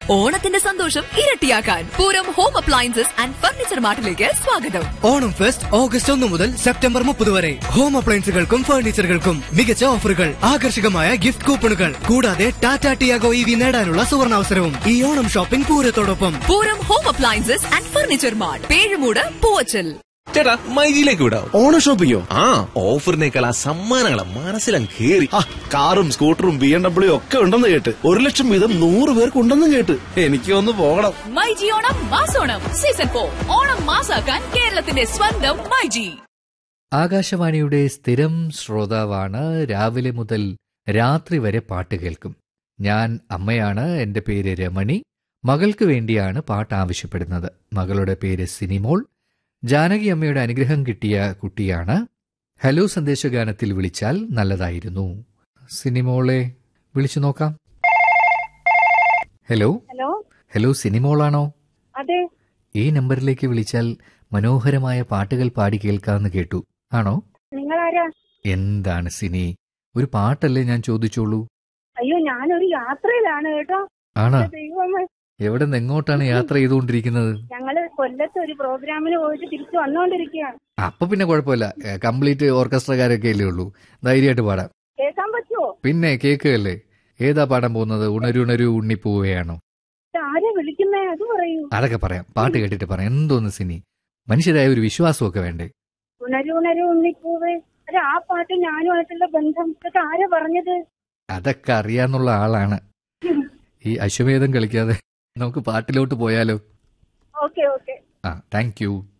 ഓണത്തിന്റെ സന്തോഷം ഇരട്ടിയാക്കാൻ Pooram home appliances and furniture മാർട്ടിലേക്ക് സ്വാഗതം ഓണം ഫെസ്റ്റ് ഓഗസ്റ്റ് ഒന്ന് മുതൽ സെപ്റ്റംബർ മുപ്പത് വരെ ഹോം അപ്ലയൻസുകൾക്കും ഫർണിച്ചറുകൾക്കും മികച്ച ഓഫറുകൾ ആകർഷകമായ ഗിഫ്റ്റ് കൂപ്പണുകൾ കൂടാതെ ടാറ്റ ടിയാഗോ ഇ വി നേടാനുള്ള സുവർണാവസരവും ഈ ഓണം ഷോപ്പിംഗ് പൂരത്തോടൊപ്പം Pooram home appliances and furniture mart Pezhumoodu Poovachal ചേട്ടാ മൈജിയിലേക്ക് വിടാം ഓണ ഷോപ്പിങ്ങോ ആ ഓഫറിനേക്കാൾ ആ സമ്മാനങ്ങളെ മനസ്സിലും കേറി ആ കാറും സ്കൂട്ടറും ബി എം ഡബ്ല്യു ഒക്കെ ഉണ്ടെന്ന് കേട്ട് ഒരു ലക്ഷം വീതം നൂറ് പേർക്ക് ഉണ്ടെന്നും കേട്ട് എനിക്ക് ഒന്ന് പോകണം മൈജി ഓണം മാസോണം സീസൺ ഫോർ ഓണം മാസാക്കാൻ കേരളത്തിന്റെ സ്വന്തം മൈജി ആകാശവാണിയുടെ സ്ഥിരം ശ്രോതാവാണ് രാവിലെ മുതൽ രാത്രി വരെ പാട്ട് കേൾക്കും ഞാൻ അമ്മയാണ് എൻ്റെ പേര് രമണി മകൾക്ക് വേണ്ടിയാണ് പാട്ട് ആവശ്യപ്പെടുന്നത് മകളുടെ പേര് സിനിമോൾ ജാനകി അമ്മയുടെ അനുഗ്രഹം കിട്ടിയ കുട്ടിയാണ് ഹലോ സന്ദേശഗാനത്തിൽ വിളിച്ചാൽ നല്ലതായിരുന്നു സിനിമോളെ വിളിച്ചു നോക്കാം ഹലോ ഹലോ ഹലോ സിനിമോളാണോ അതെ ഈ നമ്പറിലേക്ക് വിളിച്ചാൽ മനോഹരമായ പാട്ടുകൾ പാടി കേൾക്കാമെന്ന് കേട്ടു ആണോ നിങ്ങളാരാ എന്താണ് സിനി ഒരു പാട്ടല്ലേ ഞാൻ ചോദിച്ചോളൂ അയ്യോ ഞാനൊരു യാത്രയിലാണ് കേട്ടോ ആണാ ദൈവമേ എവിടെ നിന്ന് എങ്ങോട്ടാണ് യാത്ര ചെയ്തുകൊണ്ടിരിക്കുന്നത് ഞങ്ങള് കൊല്ലത്ത് ഒരു പ്രോഗ്രാമിന് പോയിട്ട് തിരിച്ചു വന്നുകൊണ്ടിരിക്കുകയാണ് അപ്പൊ പിന്നെ കുഴപ്പമില്ല കംപ്ലീറ്റ് ഓർക്കസ്ട്രക്കാരൊക്കെ അല്ലേ ഉള്ളൂ ധൈര്യമായിട്ട് പാടാം കേൾക്കാൻ പറ്റുമോ പിന്നെ കേൾക്കുകയല്ലേ ഏതാ പാടാൻ പോകുന്നത് ഉണരുണരു ഉണ്ണിപ്പോവുകയാണോ ഇത് ആരാ വിളിക്കുന്നേ അത് പറയൂ അതൊക്കെ പറയാം പാട്ട് കേട്ടിട്ട് പറയാം എന്തോന്ന് സിനി മനുഷ്യരായ ഒരു വിശ്വാസമൊക്കെ വേണ്ടേ ഉണരു ഉണരു ഉണ്ണിപ്പൂവേ അത് ആ പാട്ട് ഞാനുമായിട്ടുള്ള ബന്ധം ഇതൊക്കെ ആരാ പറഞ്ഞത് അതൊക്കെ അറിയാന്നുള്ള ആളാണ് ഈ അശ്വമേധം കളിക്കാതെ നമുക്ക് പാട്ടിലോട്ട് പോയാലോ ഓക്കെ ഓക്കെ ആ താങ്ക് യു